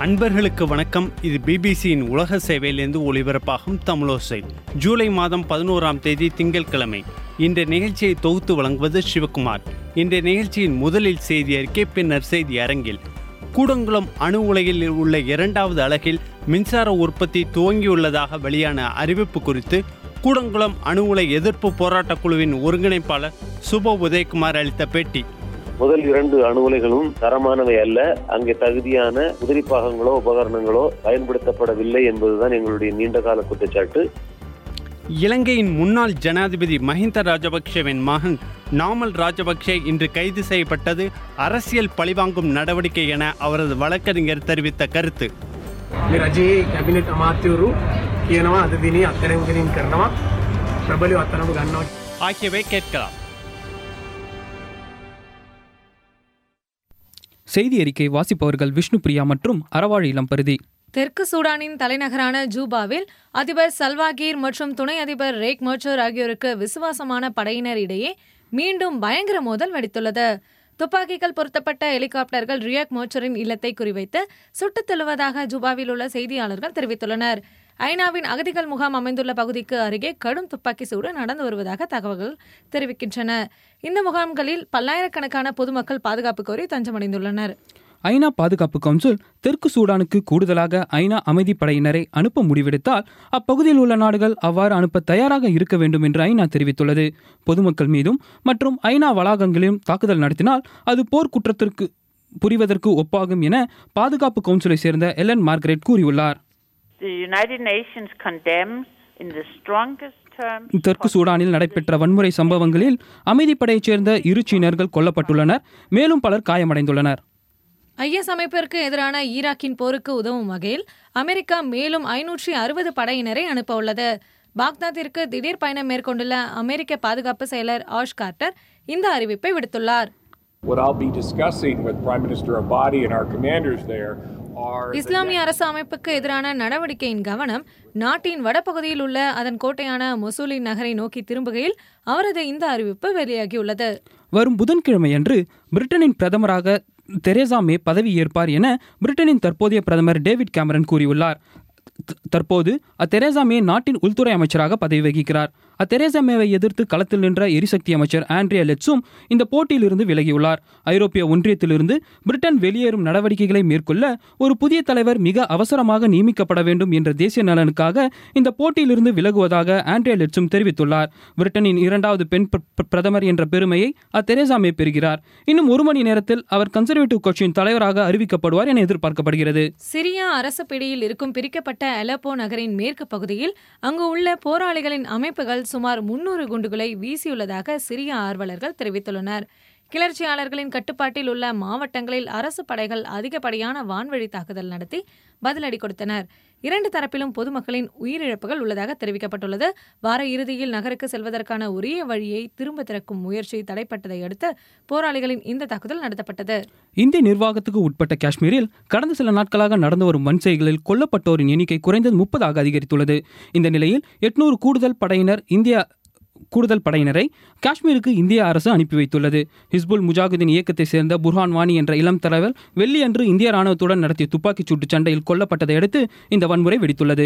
அன்பர்களுக்கு வணக்கம் இது பிபிசியின் உலக சேவையிலிருந்து ஒளிபரப்பாகும் தமிழோசை ஜூலை மாதம் பதினோராம் தேதி திங்கட்கிழமை இந்த நிகழ்ச்சியை தொகுத்து வழங்குவது சிவகுமார் இந்த நிகழ்ச்சியின் முதலில் செய்தி அறிக்கை பின்னர் செய்தி அரங்கில் கூடங்குளம் அணு உலையில் உள்ள இரண்டாவது அலகில் மின்சார உற்பத்தி துவங்கியுள்ளதாக வெளியான அறிவிப்பு குறித்து கூடங்குளம் அணு உலை எதிர்ப்பு போராட்டக் குழுவின் ஒருங்கிணைப்பாளர் சுப உதயகுமார் அளித்த பேட்டி முதல் இரண்டு அணு உலைகளும் தரமானவை அல்ல அங்கே தகுதியான உதிரி பாகங்களோ உபகரணங்களோ பயன்படுத்தப்படவில்லை என்பதுதான் எங்களுடைய நீண்டகால குற்றச்சாட்டு இலங்கையின் முன்னாள் ஜனாதிபதி மஹிந்த ராஜபக்ஷவின் மகன் நாமல் ராஜபக்ஷே இன்று கைது செய்யப்பட்டது அரசியல் பழிவாங்கும் நடவடிக்கை என அவரது வழக்கறிஞர் தெரிவித்த கருத்து මේ රජයේ කැබිනට් අමාත්‍යවරු කියනවා අද දිනේ අත්තරම් කිරීම කරනවා ප්‍රබලව අත්තරම ගන්නවා ஆகியவை கேட்கலாம் செய்தி அறிக்கை வாசிப்பவர்கள் விஷ்ணு பிரியா மற்றும் அறவாழ் இளம்பருதி தெற்கு சூடானின் தலைநகரான ஜூபாவில் அதிபர் சல்வாகீர் மற்றும் துணை அதிபர் ரேக் மோச்சர் ஆகியோருக்கு விசுவாசமான படையினர் இடையே மீண்டும் பயங்கர மோதல் வெடித்துள்ளது துப்பாக்கிகள் பொருத்தப்பட்ட ஹெலிகாப்டர்கள் ரியாக் மோச்சரின் இல்லத்தை குறிவைத்து சுட்டுத் தள்ளுவதாக ஜூபாவில் உள்ள செய்தியாளர்கள் தெரிவித்துள்ளனர் ஐநாவின் அகதிகள் முகாம் அமைந்துள்ள பகுதிக்கு அருகே கடும் துப்பாக்கி சூடு நடந்து வருவதாக தகவல்கள் தெரிவிக்கின்றன இந்த முகாம்களில் பல்லாயிரக்கணக்கான பொதுமக்கள் பாதுகாப்பு கோரி தஞ்சமடைந்துள்ளனர் ஐநா பாதுகாப்பு கவுன்சில் தெற்கு சூடானுக்கு கூடுதலாக ஐநா அமைதி படையினரை அனுப்ப முடிவெடுத்தால் அப்பகுதியில் உள்ள நாடுகள் அவ்வாறு அனுப்ப தயாராக இருக்க வேண்டும் என்று ஐநா தெரிவித்துள்ளது பொதுமக்கள் மீதும் மற்றும் ஐநா வளாகங்களிலும் தாக்குதல் நடத்தினால் அது போர் குற்றத்திற்கு புரிவதற்கு ஒப்பாகும் என பாதுகாப்பு கவுன்சிலை சேர்ந்த எலன் மார்கரெட் கூறியுள்ளார் The United Nations condemns in the strongest terms தெற்கு சூடானில் நடைபெற்ற வன்முறை சம்பவங்களில் அமைதிப்படையைச் சேர்ந்த இரு சீனர்கள் கொல்லப்பட்டுள்ளனர் மேலும் பலர் காயமடைந்துள்ளனர் ஐஎஸ் அமைப்பிற்கு எதிரான ஈராக்கின் போருக்கு உதவும் வகையில் அமெரிக்கா மேலும் ஐநூற்றி அறுபது படையினரை அனுப்ப உள்ளது பாக்தாத்திற்கு திடீர் பயணம் மேற்கொண்டுள்ள அமெரிக்க பாதுகாப்பு செயலர் ஆஷ் கார்ட்டர் இந்த அறிவிப்பை விடுத்துள்ளார் What I'll be discussing with Prime Minister Abadi and our commanders there are the இஸ்லாமிய அரசு அமைப்புக்கு எதிரான நடவடிக்கையின் கவனம் நாட்டின் வடபகுதியில் உள்ள அதன் கோட்டையான மொசூலின் நகரை நோக்கி திரும்புகையில் அவரது இந்த அறிவிப்பு வெளியாகியுள்ளது வரும் புதன்கிழமையன்று பிரிட்டனின் பிரதமராக தெரேசா மே பதவியேற்பார் என பிரிட்டனின் தற்போதைய பிரதமர் டேவிட் கேமரன் கூறியுள்ளார் த- தற்போது அத்தெரேசா மே நாட்டின் உள்துறை அமைச்சராக பதவி வகிக்கிறார் அத்தெரேசா மேவை எதிர்த்து களத்தில் நின்ற எரிசக்தி அமைச்சர் ஆண்ட்ரியா லெட்ஸும் இந்த போட்டியிலிருந்து விலகியுள்ளார் ஐரோப்பிய ஒன்றியத்திலிருந்து பிரிட்டன் வெளியேறும் நடவடிக்கைகளை மேற்கொள்ள ஒரு புதிய தலைவர் மிக அவசரமாக நியமிக்கப்பட வேண்டும் என்ற தேசிய நலனுக்காக இந்த போட்டியிலிருந்து விலகுவதாக ஆண்ட்ரியா லெட்ஸும் தெரிவித்துள்ளார் பிரிட்டனின் இரண்டாவது பெண் பிர- பிர- பிரதமர் என்ற பெருமையை அத்தெரேசா மே பெறுகிறார் இன்னும் ஒரு மணி நேரத்தில் அவர் கன்சர்வேட்டிவ் கட்சியின் தலைவராக அறிவிக்கப்படுவார் என எதிர்பார்க்கப்படுகிறது சிரியா அரசு பிடியில் இருக்கும் பிரிக்கப்பட்ட அலப்போ நகரின் மேற்கு பகுதியில் அங்கு உள்ள போராளிகளின் அமைப்புகள் சுமார் முன்னூறு குண்டுகளை வீசியுள்ளதாக சிரிய ஆர்வலர்கள் தெரிவித்துள்ளனர் கிளர்ச்சியாளர்களின் கட்டுப்பாட்டில் உள்ள மாவட்டங்களில் அரசு படைகள் அதிகப்படியான வான்வழி தாக்குதல் நடத்தி பதிலடி கொடுத்தனர் இரண்டு தரப்பிலும் பொதுமக்களின் உயிரிழப்புகள் உள்ளதாக தெரிவிக்கப்பட்டுள்ளது வார இறுதியில் நகருக்கு செல்வதற்கான உரிய வழியை திரும்ப திறக்கும் முயற்சி தடைப்பட்டதை அடுத்து போராளிகளின் இந்த தாக்குதல் நடத்தப்பட்டது இந்திய நிர்வாகத்துக்கு உட்பட்ட காஷ்மீரில் கடந்த சில நாட்களாக நடந்து வரும் வன்செய்களில் கொல்லப்பட்டோரின் எண்ணிக்கை குறைந்தது முப்பதாக அதிகரித்துள்ளது இந்த நிலையில் எட்நூறு கூடுதல் படையினர் இந்தியா கூடுதல் படையினரை காஷ்மீருக்கு இந்திய அரசு அனுப்பி வைத்துள்ளது ஹிஸ்புல் முஜாஹிதீன் இயக்கத்தை சேர்ந்த புர்ஹான் வானி என்ற இளம் தலைவர் வெள்ளியன்று இந்திய ராணுவத்துடன் நடத்திய துப்பாக்கிச் சூட்டு சண்டையில் கொல்லப்பட்டதை அடுத்து இந்த வன்முறை வெடித்துள்ளது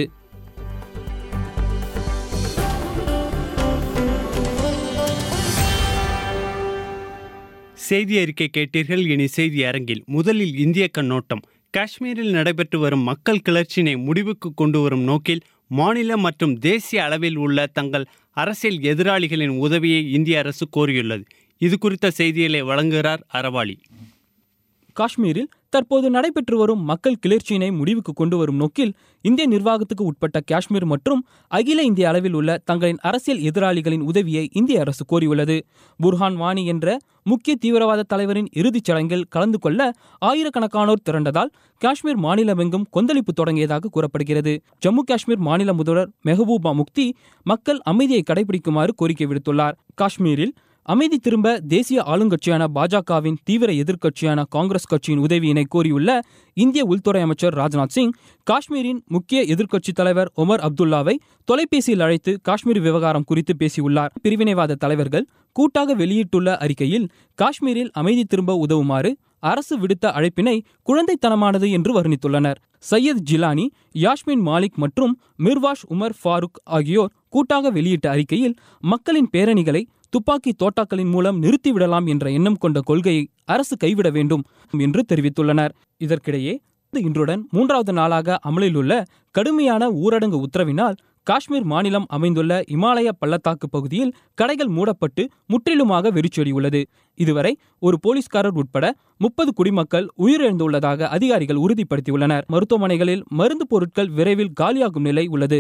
செய்தி அறிக்கை கேட்டீர்கள் இனி செய்தி அரங்கில் முதலில் இந்திய கண்ணோட்டம் காஷ்மீரில் நடைபெற்று வரும் மக்கள் கிளர்ச்சியினை முடிவுக்கு கொண்டு வரும் நோக்கில் மாநில மற்றும் தேசிய அளவில் உள்ள தங்கள் அரசியல் எதிராளிகளின் உதவியை இந்திய அரசு கோரியுள்ளது இது குறித்த செய்திகளை வழங்குகிறார் அறவாளி காஷ்மீரில் தற்போது நடைபெற்று வரும் மக்கள் கிளர்ச்சியினை முடிவுக்கு கொண்டு வரும் நோக்கில் இந்திய நிர்வாகத்துக்கு உட்பட்ட காஷ்மீர் மற்றும் அகில இந்திய அளவில் உள்ள தங்களின் அரசியல் எதிராளிகளின் உதவியை இந்திய அரசு கோரியுள்ளது புர்ஹான் வானி என்ற முக்கிய தீவிரவாத தலைவரின் இறுதிச் சடங்கில் கலந்து கொள்ள ஆயிரக்கணக்கானோர் திரண்டதால் காஷ்மீர் மாநிலமெங்கும் கொந்தளிப்பு தொடங்கியதாக கூறப்படுகிறது ஜம்மு காஷ்மீர் மாநில முதல்வர் மெஹபூபா முக்தி மக்கள் அமைதியை கடைபிடிக்குமாறு கோரிக்கை விடுத்துள்ளார் காஷ்மீரில் அமைதி திரும்ப தேசிய ஆளுங்கட்சியான பாஜகவின் தீவிர எதிர்க்கட்சியான காங்கிரஸ் கட்சியின் உதவியினை கோரியுள்ள இந்திய உள்துறை அமைச்சர் ராஜ்நாத் சிங் காஷ்மீரின் முக்கிய எதிர்க்கட்சித் தலைவர் ஒமர் அப்துல்லாவை தொலைபேசியில் அழைத்து காஷ்மீர் விவகாரம் குறித்து பேசியுள்ளார் பிரிவினைவாத தலைவர்கள் கூட்டாக வெளியிட்டுள்ள அறிக்கையில் காஷ்மீரில் அமைதி திரும்ப உதவுமாறு அரசு விடுத்த அழைப்பினை குழந்தைத்தனமானது என்று வர்ணித்துள்ளனர் சையத் ஜிலானி யாஸ்மின் மாலிக் மற்றும் மிர்வாஷ் உமர் ஃபாரூக் ஆகியோர் கூட்டாக வெளியிட்ட அறிக்கையில் மக்களின் பேரணிகளை துப்பாக்கி தோட்டாக்களின் மூலம் நிறுத்திவிடலாம் என்ற எண்ணம் கொண்ட கொள்கையை அரசு கைவிட வேண்டும் என்று தெரிவித்துள்ளனர் இதற்கிடையே இன்றுடன் மூன்றாவது நாளாக அமலில் உள்ள கடுமையான ஊரடங்கு உத்தரவினால் காஷ்மீர் மாநிலம் அமைந்துள்ள இமாலய பள்ளத்தாக்கு பகுதியில் கடைகள் மூடப்பட்டு முற்றிலுமாக வெறிச்சொடியுள்ளது இதுவரை ஒரு போலீஸ்காரர் உட்பட முப்பது குடிமக்கள் உயிரிழந்துள்ளதாக அதிகாரிகள் உறுதிப்படுத்தியுள்ளனர் மருத்துவமனைகளில் மருந்து பொருட்கள் விரைவில் காலியாகும் நிலை உள்ளது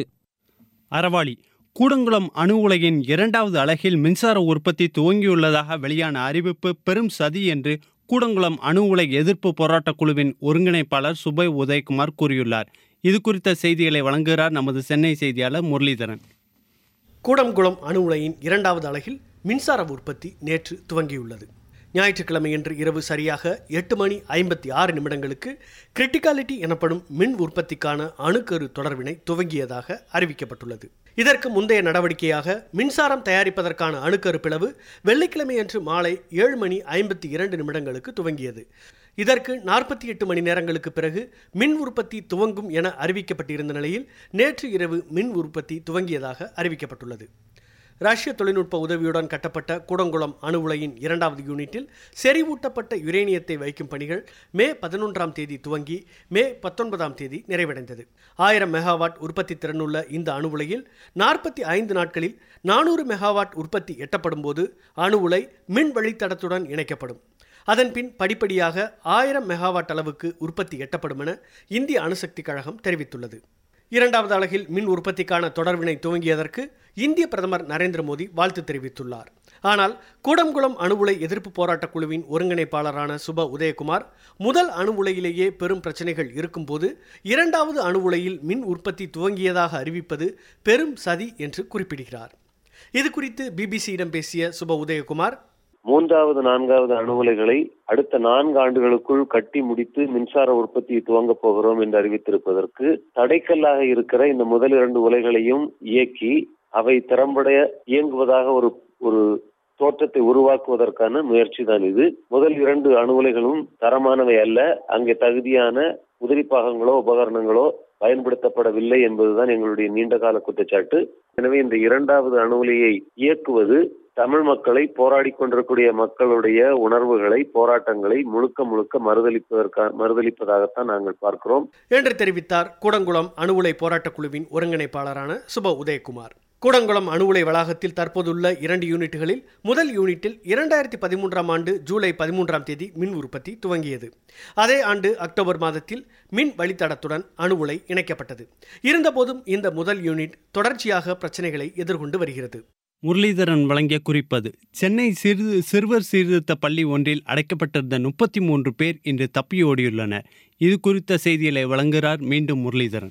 அறவாளி கூடங்குளம் அணு உலகின் இரண்டாவது அலகில் மின்சார உற்பத்தி துவங்கியுள்ளதாக வெளியான அறிவிப்பு பெரும் சதி என்று கூடங்குளம் அணு உலை எதிர்ப்பு போராட்டக் குழுவின் ஒருங்கிணைப்பாளர் சுபை உதயகுமார் கூறியுள்ளார் இது குறித்த செய்திகளை வழங்குகிறார் நமது சென்னை செய்தியாளர் முரளிதரன் கூடங்குளம் அணு உலையின் இரண்டாவது அலகில் மின்சார உற்பத்தி நேற்று துவங்கியுள்ளது ஞாயிற்றுக்கிழமையன்று இரவு சரியாக எட்டு மணி ஐம்பத்தி ஆறு நிமிடங்களுக்கு கிரிட்டிகாலிட்டி எனப்படும் மின் உற்பத்திக்கான அணுக்கரு தொடர்பினை துவங்கியதாக அறிவிக்கப்பட்டுள்ளது இதற்கு முந்தைய நடவடிக்கையாக மின்சாரம் தயாரிப்பதற்கான அணுக்கரு பிளவு வெள்ளிக்கிழமையன்று மாலை ஏழு மணி ஐம்பத்தி இரண்டு நிமிடங்களுக்கு துவங்கியது இதற்கு நாற்பத்தி எட்டு மணி நேரங்களுக்கு பிறகு மின் உற்பத்தி துவங்கும் என அறிவிக்கப்பட்டிருந்த நிலையில் நேற்று இரவு மின் உற்பத்தி துவங்கியதாக அறிவிக்கப்பட்டுள்ளது ரஷ்ய தொழில்நுட்ப உதவியுடன் கட்டப்பட்ட கூடங்குளம் அணு உலையின் இரண்டாவது யூனிட்டில் செறிவூட்டப்பட்ட யுரேனியத்தை வைக்கும் பணிகள் மே பதினொன்றாம் தேதி துவங்கி மே பத்தொன்பதாம் தேதி நிறைவடைந்தது ஆயிரம் மெகாவாட் உற்பத்தி திறனுள்ள இந்த அணு உலையில் நாற்பத்தி ஐந்து நாட்களில் நானூறு மெகாவாட் உற்பத்தி எட்டப்படும் போது அணு உலை மின் வழித்தடத்துடன் இணைக்கப்படும் அதன்பின் படிப்படியாக ஆயிரம் மெகாவாட் அளவுக்கு உற்பத்தி எட்டப்படும் என இந்திய அணுசக்தி கழகம் தெரிவித்துள்ளது இரண்டாவது அலகில் மின் உற்பத்திக்கான தொடர்பினை துவங்கியதற்கு இந்திய பிரதமர் நரேந்திர மோடி வாழ்த்து தெரிவித்துள்ளார் ஆனால் கூடங்குளம் அணு உலை எதிர்ப்பு போராட்டக் குழுவின் ஒருங்கிணைப்பாளரான சுப உதயகுமார் முதல் அணு உலையிலேயே பெரும் பிரச்சனைகள் இருக்கும்போது இரண்டாவது அணு உலையில் மின் உற்பத்தி துவங்கியதாக அறிவிப்பது பெரும் சதி என்று குறிப்பிடுகிறார் இது குறித்து பிபிசியிடம் பேசிய சுப உதயகுமார் மூன்றாவது நான்காவது அணு உலைகளை அடுத்த நான்கு ஆண்டுகளுக்குள் கட்டி முடித்து மின்சார உற்பத்தியை துவங்கப் போகிறோம் என்று அறிவித்திருப்பதற்கு தடைக்கல்லாக இருக்கிற இந்த முதல் இரண்டு உலைகளையும் இயக்கி அவை திறம்படைய இயங்குவதாக ஒரு ஒரு தோற்றத்தை உருவாக்குவதற்கான முயற்சி தான் இது முதல் இரண்டு அணு உலைகளும் தரமானவை அல்ல அங்கே தகுதியான உதிரிப்பாகங்களோ உபகரணங்களோ பயன்படுத்தப்படவில்லை என்பதுதான் எங்களுடைய நீண்டகால குற்றச்சாட்டு எனவே இந்த இரண்டாவது அணு உலையை இயக்குவது தமிழ் மக்களை போராடி கொண்டிருக்கூடிய மக்களுடைய உணர்வுகளை போராட்டங்களை முழுக்க முழுக்க மறுதளிப்பதற்காக மறுதளிப்பதாகத்தான் நாங்கள் பார்க்கிறோம் என்று தெரிவித்தார் கூடங்குளம் அணு உலை போராட்டக் குழுவின் ஒருங்கிணைப்பாளரான சுப உதயகுமார் கூடங்குளம் அணு உலை வளாகத்தில் தற்போதுள்ள இரண்டு யூனிட்டுகளில் முதல் யூனிட்டில் இரண்டாயிரத்தி பதிமூன்றாம் ஆண்டு ஜூலை பதிமூன்றாம் தேதி மின் உற்பத்தி துவங்கியது அதே ஆண்டு அக்டோபர் மாதத்தில் மின் வழித்தடத்துடன் அணு உலை இணைக்கப்பட்டது இருந்தபோதும் இந்த முதல் யூனிட் தொடர்ச்சியாக பிரச்சனைகளை எதிர்கொண்டு வருகிறது முரளிதரன் வழங்கிய குறிப்பது சென்னை சிறு சிறுவர் சீர்திருத்த பள்ளி ஒன்றில் அடைக்கப்பட்டிருந்த முப்பத்தி மூன்று பேர் இன்று தப்பியோடியுள்ளனர் இது குறித்த செய்திகளை வழங்குகிறார் மீண்டும் முரளிதரன்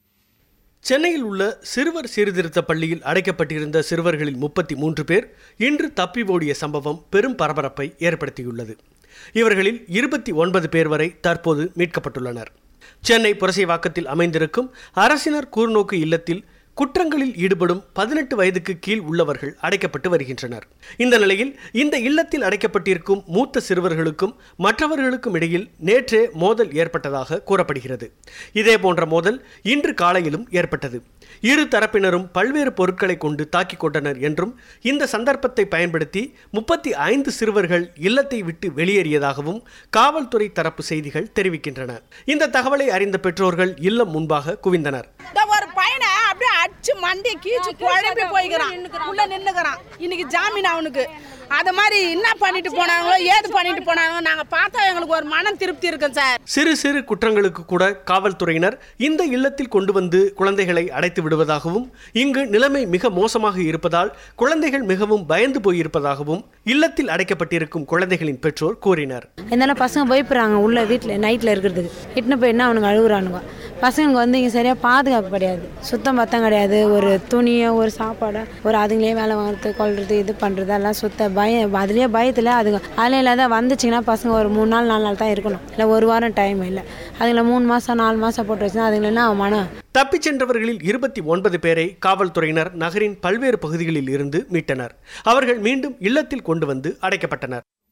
சென்னையில் உள்ள சிறுவர் சீர்திருத்த பள்ளியில் அடைக்கப்பட்டிருந்த சிறுவர்களில் முப்பத்தி மூன்று பேர் இன்று தப்பி ஓடிய சம்பவம் பெரும் பரபரப்பை ஏற்படுத்தியுள்ளது இவர்களில் இருபத்தி ஒன்பது பேர் வரை தற்போது மீட்கப்பட்டுள்ளனர் சென்னை புரசைவாக்கத்தில் அமைந்திருக்கும் அரசினர் கூர்நோக்கு இல்லத்தில் குற்றங்களில் ஈடுபடும் பதினெட்டு வயதுக்கு கீழ் உள்ளவர்கள் அடைக்கப்பட்டு வருகின்றனர் இந்த நிலையில் இந்த இல்லத்தில் அடைக்கப்பட்டிருக்கும் மூத்த சிறுவர்களுக்கும் மற்றவர்களுக்கும் இடையில் நேற்றே மோதல் ஏற்பட்டதாக கூறப்படுகிறது இதே போன்ற மோதல் இன்று காலையிலும் ஏற்பட்டது இரு தரப்பினரும் பல்வேறு பொருட்களை கொண்டு தாக்கிக் கொண்டனர் என்றும் இந்த சந்தர்ப்பத்தை பயன்படுத்தி முப்பத்தி ஐந்து சிறுவர்கள் இல்லத்தை விட்டு வெளியேறியதாகவும் காவல்துறை தரப்பு செய்திகள் தெரிவிக்கின்றன இந்த தகவலை அறிந்த பெற்றோர்கள் இல்லம் முன்பாக குவிந்தனர் இந்த ஒரு பையனை அப்படியே அடிச்சு மண்டி கீச்சு குழம்பி போய்க்கிறான் உள்ள நின்னுக்கிறான் இன்னைக்கு ஜாமீன் அவனுக்கு அது மாதிரி என்ன பண்ணிட்டு போனாங்களோ ஏது பண்ணிட்டு போனாங்களோ நாங்க பார்த்தா எங்களுக்கு ஒரு மனம் திருப்தி இருக்கும் சார் சிறு சிறு குற்றங்களுக்கு கூட காவல்துறையினர் இந்த இல்லத்தில் கொண்டு வந்து குழந்தைகளை அடைத்து விடுவதாகவும் இங்கு நிலைமை மிக மோசமாக இருப்பதால் குழந்தைகள் மிகவும் பயந்து போயிருப்பதாகவும் இல்லத்தில் அடைக்கப்பட்டிருக்கும் குழந்தைகளின் பெற்றோர் கூறினர் இருந்தாலும் பசங்க பயப்படுறாங்க உள்ள வீட்டில் நைட்டில் இருக்கிறதுக்கு இட்டுன்னு போய் என்ன அவனுங்க அழுகுறானுங்க பசங்களுக்கு வந்து இங்கே சரியாக பாதுகாப்பு கிடையாது சுத்தம் பத்தம் கிடையாது ஒரு துணியோ ஒரு சாப்பாடோ ஒரு அதுங்களே வேலை வாங்குறது கொள்றது இது பண்ணுறது எல்லாம் சுத்த பயம் அதுலேயே பயத்தில் அதுங்க அதில் இல்லாத வந்துச்சுங்கன்னா பசங்க ஒரு மூணு நாள் நாலு நாள் தான் இருக்கணும் இல்லை ஒரு வாரம் டைம் இல்லை அதுங்களை மூணு மாதம் நாலு மாதம் போட்டு வச்சுன்னா அதுங்களை என்ன மனம் தப்பிச் சென்றவர்களில் இருபத்தி ஒன்பது பேரை காவல்துறையினர் நகரின் பல்வேறு பகுதிகளில் இருந்து மீட்டனர் அவர்கள் மீண்டும் இல்லத்தில் கொண்டு வந்து அடைக்கப்பட்டனர்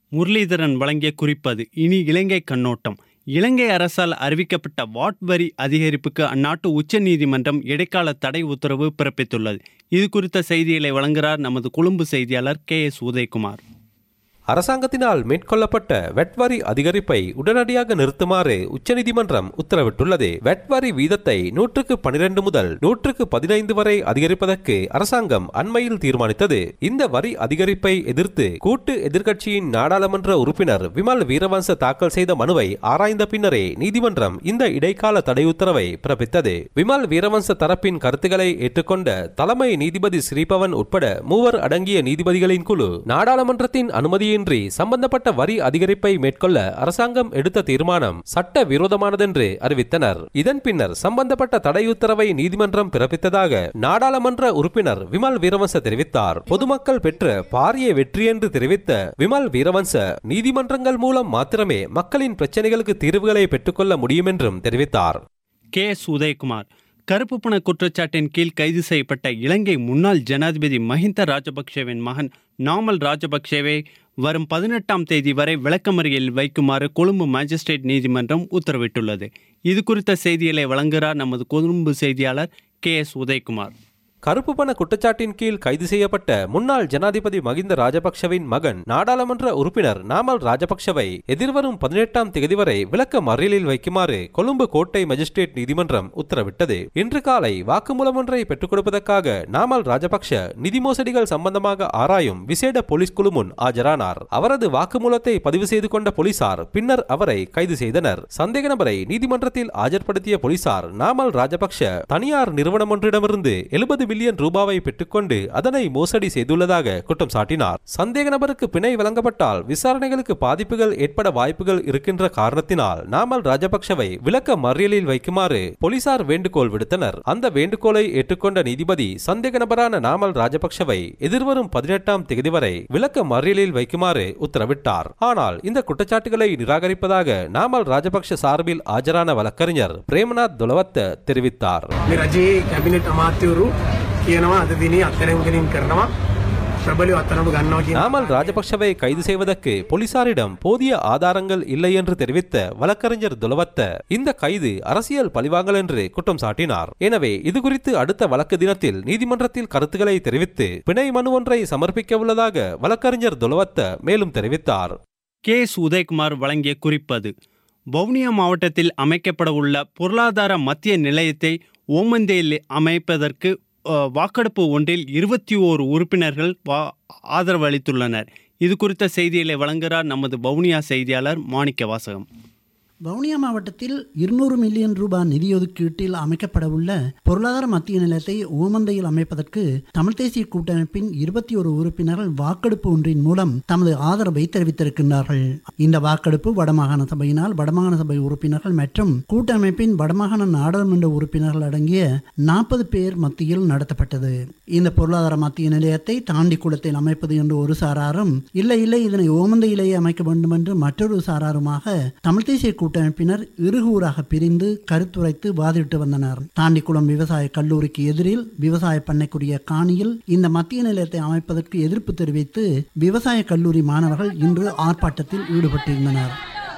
முரளிதரன் வழங்கிய குறிப்பது இனி இலங்கை கண்ணோட்டம் இலங்கை அரசால் அறிவிக்கப்பட்ட வாட் வரி அதிகரிப்புக்கு அந்நாட்டு உச்சநீதிமன்றம் இடைக்கால தடை உத்தரவு பிறப்பித்துள்ளது இது குறித்த செய்திகளை வழங்குகிறார் நமது கொழும்பு செய்தியாளர் கே எஸ் உதயகுமார் அரசாங்கத்தினால் மேற்கொள்ளப்பட்ட வெட் வரி அதிகரிப்பை உடனடியாக நிறுத்துமாறு உச்சநீதிமன்றம் உத்தரவிட்டுள்ளது வெட் வரி வீதத்தை நூற்றுக்கு பனிரெண்டு முதல் நூற்றுக்கு பதினைந்து வரை அதிகரிப்பதற்கு அரசாங்கம் அண்மையில் தீர்மானித்தது இந்த வரி அதிகரிப்பை எதிர்த்து கூட்டு எதிர்க்கட்சியின் நாடாளுமன்ற உறுப்பினர் விமல் வீரவன்ச தாக்கல் செய்த மனுவை ஆராய்ந்த பின்னரே நீதிமன்றம் இந்த இடைக்கால தடை உத்தரவை பிறப்பித்தது விமல் வீரவன்ச தரப்பின் கருத்துக்களை ஏற்றுக்கொண்ட தலைமை நீதிபதி ஸ்ரீபவன் உட்பட மூவர் அடங்கிய நீதிபதிகளின் குழு நாடாளுமன்றத்தின் அனுமதியை இன்றி சம்பந்தப்பட்ட வரி அதிகரிப்பை மேற்கொள்ள அரசாங்கம் எடுத்த தீர்மானம் சட்ட விரோதமானதென்று அறிவித்தனர் இதன் பின்னர் சம்பந்தப்பட்ட தடை உத்தரவை நீதிமன்றம் பிறப்பித்ததாக நாடாளுமன்ற உறுப்பினர் விமல் வீரவன்ச தெரிவித்தார் பொதுமக்கள் பெற்ற பாரிய வெற்றி என்று தெரிவித்த விமல் வீரவன்ச நீதிமன்றங்கள் மூலம் மாத்திரமே மக்களின் பிரச்சனைகளுக்கு தீர்வுகளை பெற்றுக்கொள்ள முடியும் என்றும் தெரிவித்தார் கே எஸ் உதயகுமார் கருப்பு பண குற்றச்சாட்டின் கீழ் கைது செய்யப்பட்ட இலங்கை முன்னாள் ஜனாதிபதி மஹிந்த ராஜபக்சேவின் மகன் நாமல் ராஜபக்சேவை வரும் பதினெட்டாம் தேதி வரை விளக்கமறியலில் வைக்குமாறு கொழும்பு மேஜிஸ்ட்ரேட் நீதிமன்றம் உத்தரவிட்டுள்ளது இது குறித்த செய்திகளை வழங்குகிறார் நமது கொழும்பு செய்தியாளர் கே எஸ் உதயகுமார் கருப்பு பண குற்றச்சாட்டின் கீழ் கைது செய்யப்பட்ட முன்னாள் ஜனாதிபதி மகிந்த ராஜபக்ஷவின் மகன் நாடாளுமன்ற உறுப்பினர் நாமல் ராஜபக்ஷவை எதிர்வரும் பதினெட்டாம் தேதி வரை விளக்க மறியலில் வைக்குமாறு கொழும்பு கோட்டை மஜிஸ்ட்ரேட் நீதிமன்றம் உத்தரவிட்டது இன்று காலை வாக்குமூலம் ஒன்றை பெற்றுக் கொடுப்பதற்காக நாமல் ராஜபக்ஷ நிதி மோசடிகள் சம்பந்தமாக ஆராயும் விசேட போலீஸ் குழு முன் ஆஜரானார் அவரது வாக்குமூலத்தை பதிவு செய்து கொண்ட போலீசார் பின்னர் அவரை கைது செய்தனர் சந்தேக நபரை நீதிமன்றத்தில் ஆஜர்படுத்திய போலீசார் நாமல் ராஜபக்ஷ தனியார் நிறுவனம் ஒன்றிடமிருந்து எழுபது பில்லியன் ரூபாவை பெற்றுக்கொண்டு அதனை மோசடி செய்துள்ளதாக குற்றம் சாட்டினார் சந்தேக நபருக்கு பிணை வழங்கப்பட்டால் விசாரணைகளுக்கு பாதிப்புகள் ஏற்பட வாய்ப்புகள் இருக்கின்ற காரணத்தினால் நாமல் ராஜபக்ஷவை விளக்க மறியலில் வைக்குமாறு போலீசார் வேண்டுகோள் விடுத்தனர் அந்த வேண்டுகோளை ஏற்றுக்கொண்ட நீதிபதி சந்தேக நபரான நாமல் ராஜபக்ஷவை எதிர்வரும் பதினெட்டாம் தேதி வரை விளக்க மறியலில் வைக்குமாறு உத்தரவிட்டார் ஆனால் இந்த குற்றச்சாட்டுகளை நிராகரிப்பதாக நாமல் ராஜபக்ஷ சார்பில் ஆஜரான வழக்கறிஞர் பிரேமநாத் துலவத்த தெரிவித்தார் රජයේ කැබිනට් අමාත්‍යවරු කියනවා අද දිනේ අත්තරැවුම් කරනවා ප්‍රබලව අත්තරනු ගන්නවා කියන நாமல் ராஜபக்ஷவை கைது செய்வதற்கு போலீசாரிடம் போதிய ஆதாரங்கள் இல்லை என்று தெரிவித்த வழக்கறிஞர் துலவத்த இந்த கைது அரசியல் பழிவாங்கல் என்று குற்றம் சாட்டினார் எனவே இது குறித்து அடுத்த வழக்கு தினத்தில் நீதிமன்றத்தில் கருத்துக்களை தெரிவித்து பிணை மனு ஒன்றை சமர்ப்பிக்க உள்ளதாக வழக்கறிஞர் துலவத்த மேலும் தெரிவித்தார் கே எஸ் உதயகுமார் வழங்கிய குறிப்பது வவுனியா மாவட்டத்தில் அமைக்கப்பட உள்ள பொருளாதார மத்திய நிலையத்தை ஓமந்தேயில் அமைப்பதற்கு அஹ், வாக்கெடுப்பு ஒன்றில் இருபத்தி ஓரு உறுப்பினர்கள் வா ஆதரவு அளித்துள்ளனர் இது குறித்த செய்திகளை வழங்குகிறார் நமது வவுனியா செய்தியாளர் மாணிக்க வாசகம் வவுனியா மாவட்டத்தில் இருநூறு மில்லியன் ரூபாய் நிதி ஒதுக்கீட்டில் அமைக்கப்படவுள்ள பொருளாதார மத்திய நிலையத்தை ஓமந்தையில் அமைப்பதற்கு தமிழ் தேசிய கூட்டமைப்பின் இருபத்தி ஒரு உறுப்பினர்கள் வாக்கெடுப்பு ஒன்றின் மூலம் தமது ஆதரவை தெரிவித்திருக்கின்றார்கள் இந்த வாக்கெடுப்பு வடமாகாண சபையினால் வடமாகாண சபை உறுப்பினர்கள் மற்றும் கூட்டமைப்பின் வடமாகாண நாடாளுமன்ற உறுப்பினர்கள் அடங்கிய நாற்பது பேர் மத்தியில் நடத்தப்பட்டது இந்த பொருளாதார மத்திய நிலையத்தை தாண்டி குளத்தில் அமைப்பது என்று ஒரு சாராரும் இல்லை இல்லை இதனை ஓமந்தையிலேயே அமைக்க வேண்டும் என்று மற்றொரு சாராருமாக தமிழ் தேசிய கூட்டமைப்பினர் இருகூறாக பிரிந்து கருத்துரைத்து வாதிட்டு வந்தனர் தாண்டிக்குளம் விவசாய கல்லூரிக்கு எதிரில் விவசாய பண்ணைக்குரிய காணியில் இந்த மத்திய நிலையத்தை அமைப்பதற்கு எதிர்ப்பு தெரிவித்து விவசாய கல்லூரி மாணவர்கள் இன்று ஆர்ப்பாட்டத்தில் ஈடுபட்டிருந்தனர்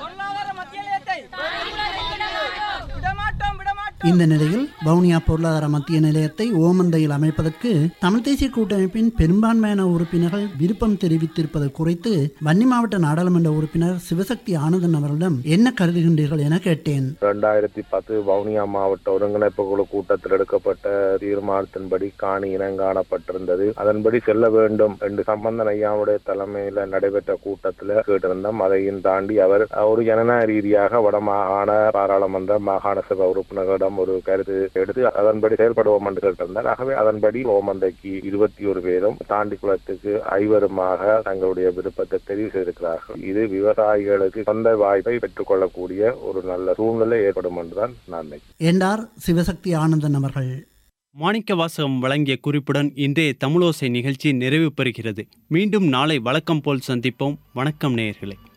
இந்த நிலையில் வவுனியா பொருளாதார மத்திய நிலையத்தை ஓமந்தையில் அமைப்பதற்கு தமிழ் தேசிய கூட்டமைப்பின் பெரும்பான்மையான உறுப்பினர்கள் விருப்பம் தெரிவித்திருப்பது குறித்து வன்னி மாவட்ட நாடாளுமன்ற உறுப்பினர் சிவசக்தி ஆனந்தன் அவர்களிடம் என்ன கருதுகின்றீர்கள் என கேட்டேன் ரெண்டாயிரத்தி பத்து வவுனியா மாவட்ட ஒருங்கிணைப்பு குழு கூட்டத்தில் எடுக்கப்பட்ட தீர்மானத்தின்படி காணி இனங்காணப்பட்டிருந்தது அதன்படி செல்ல வேண்டும் என்று சம்பந்தன் ஐயாவுடைய தலைமையில நடைபெற்ற கூட்டத்தில் கேட்டிருந்தோம் அதையும் தாண்டி அவர் ஒரு ஜனநாயக ரீதியாக வடமாகாண பாராளுமன்ற மாகாண சபை உறுப்பினர்களிடம் ஒரு கருத்து எடுத்து அதன்படி செயல்படுவோம் என்று கேட்டிருந்தார் ஆகவே அதன்படி ஓமந்தைக்கு இருபத்தி ஒரு பேரும் தாண்டி குளத்துக்கு ஐவருமாக தங்களுடைய விருப்பத்தை தெரிவு செய்திருக்கிறார்கள் இது விவசாயிகளுக்கு சொந்த வாய்ப்பை பெற்றுக்கொள்ளக்கூடிய ஒரு நல்ல சூழ்நிலை ஏற்படும் என்றுதான் நான் நினைக்கிறேன் என்றார் சிவசக்தி ஆனந்தன் அவர்கள் மாணிக்க வாசகம் வழங்கிய குறிப்புடன் இன்றைய தமிழோசை நிகழ்ச்சி நிறைவு பெறுகிறது மீண்டும் நாளை வழக்கம் போல் சந்திப்போம் வணக்கம் நேயர்களே